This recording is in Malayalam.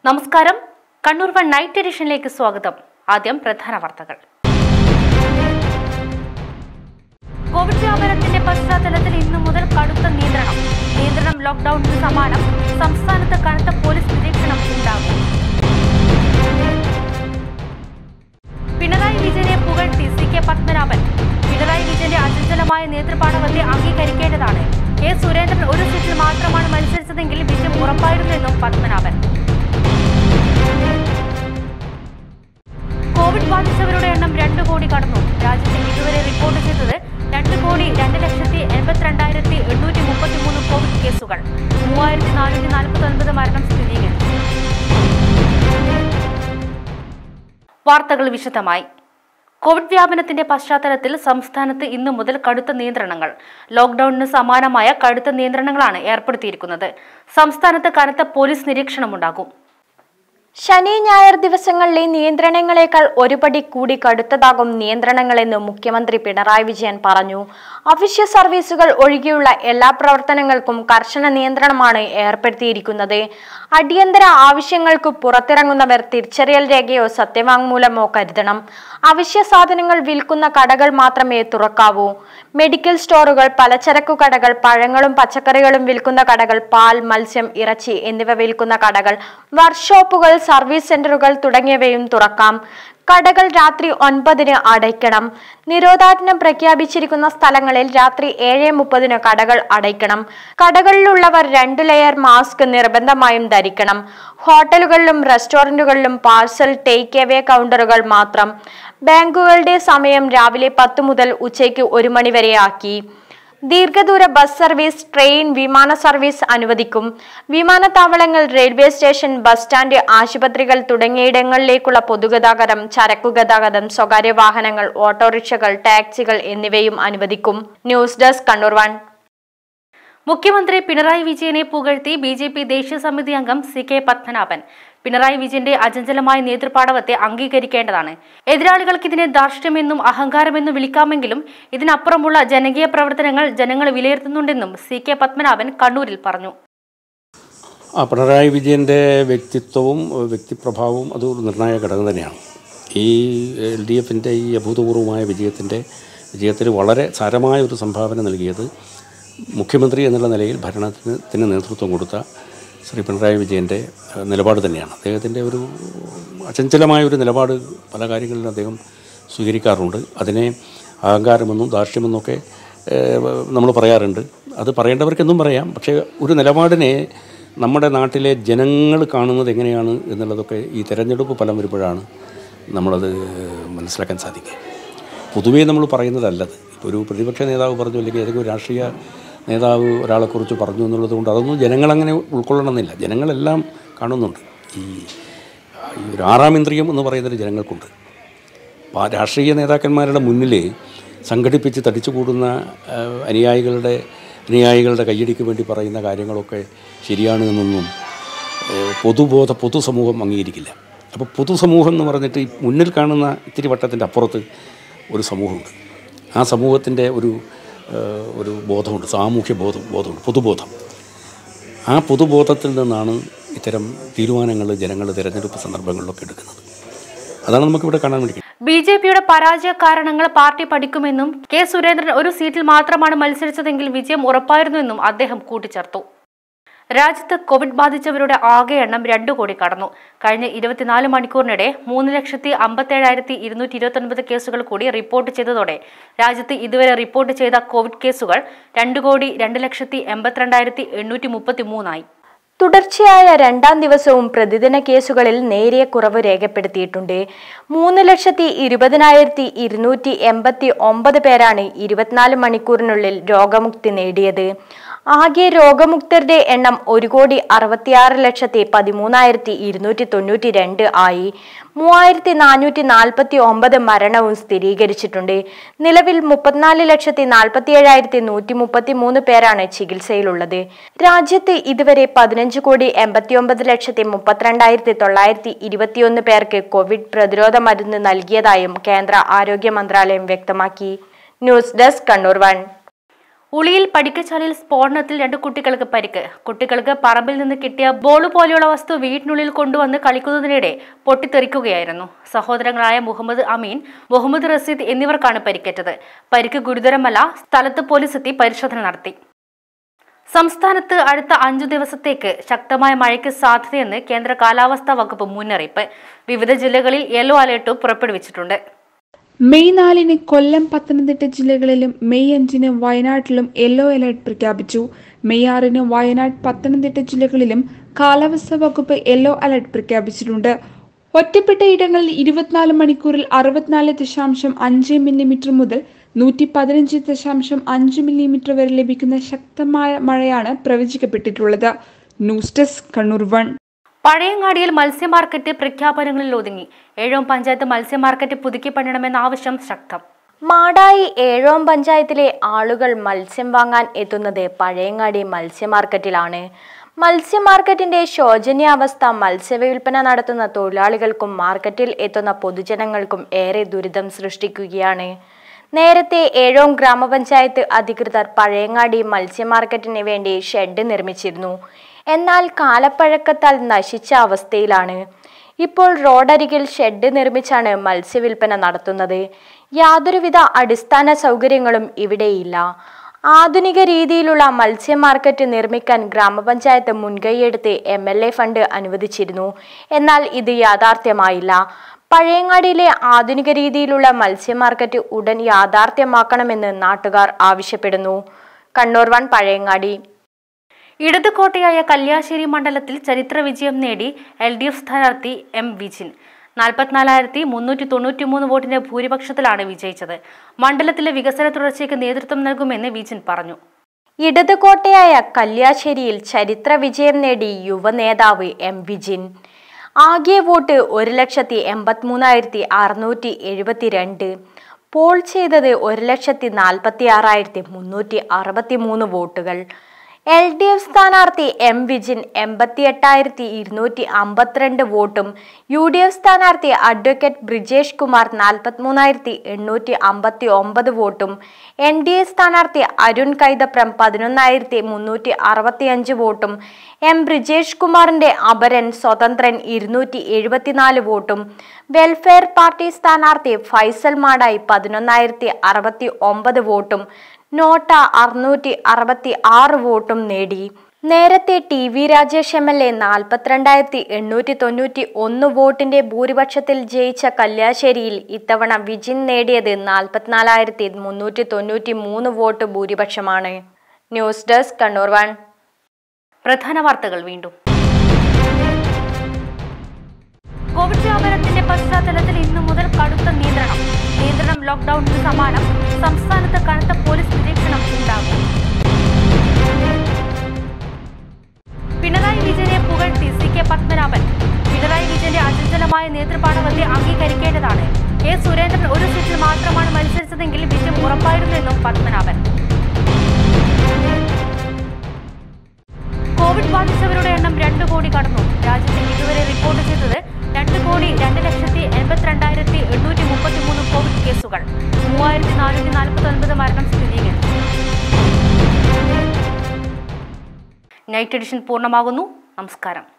നമസ്കാരം കണ്ണൂർ വൺ നൈറ്റ് എഡിഷനിലേക്ക് സ്വാഗതം ആദ്യം പ്രധാന വാർത്തകൾ കോവിഡ് വ്യാപനത്തിന്റെ പശ്ചാത്തലത്തിൽ ഇന്നു മുതൽ കടുത്ത നിയന്ത്രണം നിയന്ത്രണം ലോക്ഡൌണിന് സമാനം സംസ്ഥാനത്ത് കനത്ത പോലീസ് നിരീക്ഷണം ഉണ്ടാകും പിണറായി വിജയനെ പുകഴ്ത്തി സി കെ പത്മനാഭൻ പിണറായി വിജയന്റെ അചഞ്ചലമായ നേതൃപാടവത്തെ അംഗീകരിക്കേണ്ടതാണ് കെ സുരേന്ദ്രൻ ഒരു സീറ്റിൽ മാത്രമാണ് മത്സരിച്ചതെങ്കിൽ വിജയം ഉറപ്പായിരുന്നെന്നും പത്മനാഭൻ കോവിഡ് ബാധിച്ചവരുടെ എണ്ണം രണ്ട് കോടി കടന്നു രാജ്യത്ത് ഇതുവരെ റിപ്പോർട്ട് ചെയ്തത് രണ്ട് കോടി രണ്ട് ലക്ഷത്തി എൺപത്തിരണ്ടായിരത്തി എണ്ണൂറ്റി മുപ്പത്തി മൂന്ന് കോവിഡ് കേസുകൾ മൂവായിരത്തി നാനൂറ്റി നാൽപ്പത്തി ഒൻപത് മരണം സ്ഥിരീകരിച്ചു വാർത്തകൾ വിശദമായി കോവിഡ് വ്യാപനത്തിന്റെ പശ്ചാത്തലത്തിൽ സംസ്ഥാനത്ത് ഇന്നു മുതൽ കടുത്ത നിയന്ത്രണങ്ങൾ ലോക്ഡൌണിന് സമാനമായ കടുത്ത നിയന്ത്രണങ്ങളാണ് ഏർപ്പെടുത്തിയിരിക്കുന്നത് സംസ്ഥാനത്ത് കനത്ത പോലീസ് നിരീക്ഷണമുണ്ടാകും ശനി ഞായർ ദിവസങ്ങളിലെ നിയന്ത്രണങ്ങളെക്കാൾ ഒരുപടി കൂടി കടുത്തതാകും നിയന്ത്രണങ്ങളെന്ന് മുഖ്യമന്ത്രി പിണറായി വിജയൻ പറഞ്ഞു അവശ്യ സർവീസുകൾ ഒഴികെയുള്ള എല്ലാ പ്രവർത്തനങ്ങൾക്കും കർശന നിയന്ത്രണമാണ് ഏർപ്പെടുത്തിയിരിക്കുന്നത് അടിയന്തര ആവശ്യങ്ങൾക്ക് പുറത്തിറങ്ങുന്നവർ തിരിച്ചറിയൽ രേഖയോ സത്യവാങ്മൂലമോ കരുതണം അവശ്യ സാധനങ്ങൾ വിൽക്കുന്ന കടകൾ മാത്രമേ തുറക്കാവൂ മെഡിക്കൽ സ്റ്റോറുകൾ പലചരക്കു കടകൾ പഴങ്ങളും പച്ചക്കറികളും വിൽക്കുന്ന കടകൾ പാൽ മത്സ്യം ഇറച്ചി എന്നിവ വിൽക്കുന്ന കടകൾ വർക്ക്ഷോപ്പുകൾ സർവീസ് സെന്ററുകൾ തുടങ്ങിയവയും തുറക്കാം കടകൾ രാത്രി ഒൻപതിന് അടയ്ക്കണം നിരോധാജ്ഞ പ്രഖ്യാപിച്ചിരിക്കുന്ന സ്ഥലങ്ങളിൽ രാത്രി ഏഴ് മുപ്പതിന് കടകൾ അടയ്ക്കണം കടകളിലുള്ളവർ രണ്ടു ലെയർ മാസ്ക് നിർബന്ധമായും ധരിക്കണം ഹോട്ടലുകളിലും റെസ്റ്റോറന്റുകളിലും പാഴ്സൽ ടേക്ക് എവേ കൗണ്ടറുകൾ മാത്രം ബാങ്കുകളുടെ സമയം രാവിലെ പത്ത് മുതൽ ഉച്ചയ്ക്ക് ഒരു മണി വരെ ആക്കി ദീർഘദൂര ബസ് സർവീസ് ട്രെയിൻ വിമാന സർവീസ് അനുവദിക്കും വിമാനത്താവളങ്ങൾ റെയിൽവേ സ്റ്റേഷൻ ബസ് സ്റ്റാൻഡ് ആശുപത്രികൾ തുടങ്ങിയിടങ്ങളിലേക്കുള്ള പൊതുഗതാഗതം ചരക്കു ഗതാഗതം സ്വകാര്യ വാഹനങ്ങൾ ഓട്ടോറിക്ഷകൾ ടാക്സികൾ എന്നിവയും അനുവദിക്കും ന്യൂസ് ഡെസ്ക് കണ്ണൂർ വൺ മുഖ്യമന്ത്രി പിണറായി വിജയനെ പുകഴ്ത്തി ബി ജെ പി ദേശീയ സമിതി അംഗം സി കെ പത്മനാഭൻ പിണറായി വിജയന്റെ അചഞ്ചലമായ നേതൃപാടവത്തെ അംഗീകരിക്കേണ്ടതാണ് എതിരാളികൾക്ക് ഇതിനെ ധാർഷ്ട്യമെന്നും അഹങ്കാരമെന്നും വിളിക്കാമെങ്കിലും ഇതിനപ്പുറമുള്ള ജനകീയ പ്രവർത്തനങ്ങൾ ജനങ്ങൾ വിലയിരുത്തുന്നുണ്ടെന്നും സി കെ പത്മനാഭൻ കണ്ണൂരിൽ പറഞ്ഞു ആ പിണറായി വിജയൻ്റെ വ്യക്തിത്വവും ഏഹ്, വ്യക്തിപ്രഭാവവും അത് ഒരു നിർണായക ഘടകം തന്നെയാണ് ഈ എൽ ഡി എഫിൻ്റെ ഈ അഭൂതപൂർവമായ വിജയത്തിൻ്റെ വിജയത്തിൽ വളരെ സാരമായ ഒരു സംഭാവന നൽകിയത് മുഖ്യമന്ത്രി എന്നുള്ള നിലയിൽ ഭരണത്തിന് നേതൃത്വം കൊടുത്ത ശ്രീ പിണറായി വിജയൻ്റെ ഏഹ്, നിലപാട് തന്നെയാണ് അദ്ദേഹത്തിൻ്റെ ഒരു അചഞ്ചലമായ ഒരു നിലപാട് പല കാര്യങ്ങളിലും അദ്ദേഹം സ്വീകരിക്കാറുണ്ട് അതിനെ അഹങ്കാരമെന്നും ധാർഷ്ട്യമെന്നൊക്കെ നമ്മൾ പറയാറുണ്ട് അത് പറയേണ്ടവർക്കെന്നും പറയാം പക്ഷേ ഒരു നിലപാടിനെ നമ്മുടെ നാട്ടിലെ ജനങ്ങൾ കാണുന്നത് എങ്ങനെയാണ് എന്നുള്ളതൊക്കെ ഈ തെരഞ്ഞെടുപ്പ് ഫലം വരുമ്പോഴാണ് നമ്മളത് മനസ്സിലാക്കാൻ സാധിക്കുക പൊതുവേ നമ്മൾ പറയുന്നതല്ലത് ഇപ്പോൾ ഒരു പ്രതിപക്ഷ നേതാവ് പറഞ്ഞു അല്ലെങ്കിൽ ഏതെങ്കിലും ഒരു രാഷ്ട്രീയ നേതാവ് ഒരാളെക്കുറിച്ച് പറഞ്ഞു എന്നുള്ളത് കൊണ്ട് അതൊന്നും ജനങ്ങളങ്ങനെ ഉൾക്കൊള്ളണമെന്നില്ല ജനങ്ങളെല്ലാം കാണുന്നുണ്ട് ഈ ഈ ഒരു ആറാം ഇന്ദ്രിയം എന്ന് പറയുന്നൊരു ജനങ്ങൾക്കുണ്ട് അപ്പോൾ ആ രാഷ്ട്രീയ നേതാക്കന്മാരുടെ മുന്നിൽ സംഘടിപ്പിച്ച് തടിച്ചു കൂടുന്ന ആ, അനുയായികളുടെ അനുയായികളുടെ കയ്യടിക്ക് വേണ്ടി പറയുന്ന കാര്യങ്ങളൊക്കെ ശരിയാണ് എന്നൊന്നും ഏ, പൊതുബോധ പൊതുസമൂഹം അംഗീകരിക്കില്ല അപ്പോൾ പൊതുസമൂഹം എന്ന് പറഞ്ഞിട്ട് ഈ മുന്നിൽ കാണുന്ന ഇത്തിരി വട്ടത്തിൻ്റെ അപ്പുറത്ത് ഒരു സമൂഹമുണ്ട് ആ സമൂഹത്തിൻ്റെ ഒരു ഏ, ഒരു ബോധമുണ്ട് സാമൂഹ്യ ബോധം ബോധമുണ്ട് പൊതുബോധം ആ പൊതുബോധത്തിൽ നിന്നാണ് ഇത്തരം തീരുമാനങ്ങൾ ജനങ്ങൾ തിരഞ്ഞെടുപ്പ് സന്ദർഭങ്ങളിലൊക്കെ എടുക്കുന്നത് അതാണ് നമുക്കിവിടെ കാണാൻ വേണ്ടി കഴിയുന്നത്. ബി ജെ പിയുടെ പരാജയ കാരണങ്ങൾ പാർട്ടി പഠിക്കുമെന്നും കെ സുരേന്ദ്രൻ ഒരു സീറ്റിൽ മാത്രമാണ് മത്സരിച്ചതെങ്കിൽ വിജയം ഉറപ്പായിരുന്നുവെന്നും അദ്ദേഹം കൂട്ടിച്ചേർത്തു രാജ്യത്ത് കോവിഡ് ബാധിച്ചവരുടെ ആകെ എണ്ണം രണ്ടു കോടി കടന്നു കഴിഞ്ഞ ഇരുപത്തിനാല് മണിക്കൂറിനിടെ മൂന്ന് ലക്ഷത്തി അമ്പത്തേഴായിരത്തി ഇരുന്നൂറ്റി ഇരുപത്തൊൻപത് കേസുകൾ കൂടി റിപ്പോർട്ട് ചെയ്തതോടെ രാജ്യത്ത് ഇതുവരെ റിപ്പോർട്ട് ചെയ്ത കോവിഡ് കേസുകൾ രണ്ട് കോടി രണ്ട് ലക്ഷത്തി എൺപത്തിരണ്ടായിരത്തി എണ്ണൂറ്റി മുപ്പത്തി മൂന്നായി തുടർച്ചയായ രണ്ടാം ദിവസവും പ്രതിദിന കേസുകളിൽ നേരിയ കുറവ് രേഖപ്പെടുത്തിയിട്ടുണ്ട് മൂന്ന് ലക്ഷത്തി ഇരുപതിനായിരത്തി ഇരുന്നൂറ്റി എൺപത്തി ഒമ്പത് പേരാണ് ഇരുപത്തിനാല് മണിക്കൂറിനുള്ളിൽ രോഗമുക്തി നേടിയത് ആകെ രോഗമുക്തരുടെ എണ്ണം ഒരു കോടി അറുപത്തിയാറ് ലക്ഷത്തി പതിമൂന്നായിരത്തി ഇരുന്നൂറ്റി തൊണ്ണൂറ്റി രണ്ട് ആയി മൂവായിരത്തി നാനൂറ്റി നാൽപ്പത്തി ഒമ്പത് മരണവും സ്ഥിരീകരിച്ചിട്ടുണ്ട് നിലവിൽ മുപ്പത്തിനാല് ലക്ഷത്തി നാൽപ്പത്തി ഏഴായിരത്തി നൂറ്റി മുപ്പത്തി മൂന്ന് പേരാണ് ചികിത്സയിലുള്ളത് രാജ്യത്ത് ഇതുവരെ പതിനഞ്ച് കോടി എൺപത്തിയൊമ്പത് ലക്ഷത്തി മുപ്പത്തിരണ്ടായിരത്തി തൊള്ളായിരത്തി ഇരുപത്തിയൊന്ന് പേർക്ക് കോവിഡ് പ്രതിരോധ മരുന്ന് നൽകിയതായും കേന്ദ്ര ആരോഗ്യ മന്ത്രാലയം വ്യക്തമാക്കി ന്യൂസ് ഡെസ്ക് കണ്ണൂർ വൺ ഉളിയിൽ പഠിക്കശാലയിൽ സ്ഫോടനത്തിൽ രണ്ട് കുട്ടികൾക്ക് പരിക്ക് കുട്ടികൾക്ക് പറമ്പിൽ നിന്ന് കിട്ടിയ ബോള് പോലെയുള്ള വസ്തു വീട്ടിനുള്ളിൽ കൊണ്ടുവന്ന് കളിക്കുന്നതിനിടെ പൊട്ടിത്തെറിക്കുകയായിരുന്നു സഹോദരങ്ങളായ മുഹമ്മദ് അമീൻ മുഹമ്മദ് റസീദ് എന്നിവർക്കാണ് പരിക്കേറ്റത് പരിക്ക് ഗുരുതരമല്ല സ്ഥലത്ത് പോലീസ് എത്തി പരിശോധന നടത്തി സംസ്ഥാനത്ത് അടുത്ത അഞ്ചു ദിവസത്തേക്ക് ശക്തമായ മഴയ്ക്ക് സാധ്യതയെന്ന് കേന്ദ്ര കാലാവസ്ഥാ വകുപ്പ് മുന്നറിയിപ്പ് വിവിധ ജില്ലകളിൽ യെല്ലോ അലേർട്ടും പുറപ്പെടുവിച്ചിട്ടുണ്ട് മെയ് നാലിന് കൊല്ലം പത്തനംതിട്ട ജില്ലകളിലും മെയ് അഞ്ചിന് വയനാട്ടിലും യെല്ലോ അലർട്ട് പ്രഖ്യാപിച്ചു മെയ് ആറിന് വയനാട് പത്തനംതിട്ട ജില്ലകളിലും കാലാവസ്ഥാ വകുപ്പ് യെല്ലോ അലർട്ട് പ്രഖ്യാപിച്ചിട്ടുണ്ട് ഒറ്റപ്പെട്ട ഇടങ്ങളിൽ ഇരുപത്തിനാല് മണിക്കൂറിൽ അറുപത്തിനാല് ദശാംശം അഞ്ച് മില്ലിമീറ്റർ മുതൽ നൂറ്റി പതിനഞ്ച് ദശാംശം അഞ്ച് മില്ലിമീറ്റർ വരെ ലഭിക്കുന്ന ശക്തമായ മഴയാണ് പ്രവചിക്കപ്പെട്ടിട്ടുള്ളത് ന്യൂസ് ഡെസ്ക് കണ്ണൂർ വൺ പഴയങ്ങാടിയിൽ മത്സ്യ മാർക്കറ്റ് പ്രഖ്യാപനങ്ങളിൽ ഒതുങ്ങി ഏഴോം പഞ്ചായത്ത് മത്സ്യ മാർക്കറ്റ് പുതുക്കി പണിയണമെന്ന ആവശ്യം ശക്തം മാടായി ഏഴോം പഞ്ചായത്തിലെ ആളുകൾ മത്സ്യം വാങ്ങാൻ എത്തുന്നത് പഴയങ്ങാടി മത്സ്യ മാർക്കറ്റിലാണ് മത്സ്യ മാർക്കറ്റിന്റെ ശോചനീയാവസ്ഥ മത്സ്യവിൽപ്പന നടത്തുന്ന തൊഴിലാളികൾക്കും മാർക്കറ്റിൽ എത്തുന്ന പൊതുജനങ്ങൾക്കും ഏറെ ദുരിതം സൃഷ്ടിക്കുകയാണ് നേരത്തെ ഏഴോം ഗ്രാമപഞ്ചായത്ത് അധികൃതർ പഴയങ്ങാടി മത്സ്യ മാർക്കറ്റിന് വേണ്ടി ഷെഡ് നിർമ്മിച്ചിരുന്നു എന്നാൽ കാലപ്പഴക്കത്താൽ നശിച്ച അവസ്ഥയിലാണ് ഇപ്പോൾ റോഡരികിൽ ഷെഡ് നിർമ്മിച്ചാണ് മത്സ്യവില്പന നടത്തുന്നത് യാതൊരുവിധ അടിസ്ഥാന സൗകര്യങ്ങളും ഇവിടെയില്ല ആധുനിക രീതിയിലുള്ള മത്സ്യ മാർക്കറ്റ് നിർമ്മിക്കാൻ ഗ്രാമപഞ്ചായത്ത് മുൻകൈയെടുത്ത് എം എൽ എ ഫണ്ട് അനുവദിച്ചിരുന്നു എന്നാൽ ഇത് യാഥാർത്ഥ്യമായില്ല പഴയങ്ങാടിയിലെ ആധുനിക രീതിയിലുള്ള മത്സ്യ മാർക്കറ്റ് ഉടൻ യാഥാർത്ഥ്യമാക്കണമെന്ന് നാട്ടുകാർ ആവശ്യപ്പെടുന്നു കണ്ണൂർ വൺ പഴയങ്ങാടി ഇടത് കോട്ടയായ കല്യാശ്ശേരി മണ്ഡലത്തിൽ ചരിത്ര വിജയം നേടി എൽ ഡി എഫ് സ്ഥാനാർത്ഥി എം വിജിൻ നാൽപ്പത്തിനാലായിരത്തി മുന്നൂറ്റി തൊണ്ണൂറ്റി മൂന്ന് വോട്ടിന്റെ ഭൂരിപക്ഷത്തിലാണ് വിജയിച്ചത് മണ്ഡലത്തിലെ വികസന തുടർച്ചയ്ക്ക് നേതൃത്വം നൽകുമെന്ന് വിജിൻ പറഞ്ഞു ഇടത് കോട്ടയായ കല്യാശ്ശേരിയിൽ ചരിത്ര വിജയം നേടി യുവ നേതാവ് എം വിജിൻ ആകെ വോട്ട് ഒരു ലക്ഷത്തി എൺപത്തിമൂന്നായിരത്തി അറുന്നൂറ്റി എഴുപത്തിരണ്ട് പോൾ ചെയ്തത് ഒരു ലക്ഷത്തി നാൽപ്പത്തി ആറായിരത്തി മുന്നൂറ്റി അറുപത്തി മൂന്ന് വോട്ടുകൾ എൽ ഡി എഫ് സ്ഥാനാർത്ഥി എം വിജിൻ എൺപത്തി എട്ടായിരത്തി ഇരുന്നൂറ്റി അമ്പത്തിരണ്ട് വോട്ടും യു ഡി എഫ് സ്ഥാനാർത്ഥി അഡ്വക്കേറ്റ് ബ്രിജേഷ് കുമാർ നാൽപ്പത്തിമൂന്നായിരത്തി എണ്ണൂറ്റി അമ്പത്തി ഒമ്പത് വോട്ടും എൻ ഡി എ സ്ഥാനാർത്ഥി അരുൺ കൈതപ്രം പതിനൊന്നായിരത്തി മുന്നൂറ്റി അറുപത്തിയഞ്ച് വോട്ടും എം ബ്രിജേഷ് കുമാറിന്റെ അപരൻ സ്വതന്ത്രൻ ഇരുന്നൂറ്റി എഴുപത്തിനാല് വോട്ടും വെൽഫെയർ പാർട്ടി സ്ഥാനാർത്ഥി ഫൈസൽ മാടായി പതിനൊന്നായിരത്തി അറുപത്തി ഒമ്പത് വോട്ടും നോട്ട അറുന്നൂറ്റി അറുപത്തി ആറ് വോട്ടും നേടി നേരത്തെ T V Rajesh M L A നാൽപ്പത്തിരണ്ടായിരത്തി എണ്ണൂറ്റി തൊണ്ണൂറ്റി ഒന്ന് വോട്ടിന്റെ ഭൂരിപക്ഷത്തിൽ ജയിച്ച കല്യാശ്ശേരിയിൽ ഇത്തവണ വിജിൻ നേടിയത് നാൽപ്പത്തിനാലായിരത്തി മുന്നൂറ്റി തൊണ്ണൂറ്റി മൂന്ന് വോട്ട് ഭൂരിപക്ഷമാണ് ന്യൂസ് ഡെസ്ക് കണ്ണൂർ വൺ പ്രധാന വാർത്തകൾ വീണ്ടും കോവിഡ് വ്യാപനത്തിന്റെ പശ്ചാത്തലത്തിൽ ഇന്നു മുതൽ കടുത്ത നിയന്ത്രണം നിയന്ത്രണം ലോക്ഡൌണിന് സമാനം സംസ്ഥാനത്ത് കനത്ത പോലീസ് നിരീക്ഷണം ഉണ്ടാകും പിണറായി വിജയനെ പുകഴ്ത്തി സി കെ പത്മനാഭൻ പിണറായി വിജയന്റെ അചഞ്ചലമായ നേതൃപാടവത്തെ അംഗീകരിക്കേണ്ടതാണ് കെ സുരേന്ദ്രൻ ഒരു സീറ്റിൽ മാത്രമാണ് മത്സരിച്ചതെങ്കിൽ വിജയം ഉറപ്പായിരുന്നെന്നും പത്മനാഭൻ കോവിഡ് ബാധിച്ചവരുടെ എണ്ണം രണ്ട് കോടി കടന്നു രാജ്യത്തിൽ ഇതുവരെ റിപ്പോർട്ട് ചെയ്തത് രണ്ട് കോടി രണ്ട് ലക്ഷത്തി എൺപത്തിരണ്ടായിരത്തി എണ്ണൂറ്റി മുപ്പത്തി മൂന്ന് കോവിഡ് കേസുകൾ മൂവായിരത്തി നാനൂറ്റി നാൽപ്പത്തി ഒൻപത് മരണം സ്ഥിരീകരിച്ചു നൈറ്റ് എഡിഷൻ പൂർണ്ണമാകുന്നു നമസ്കാരം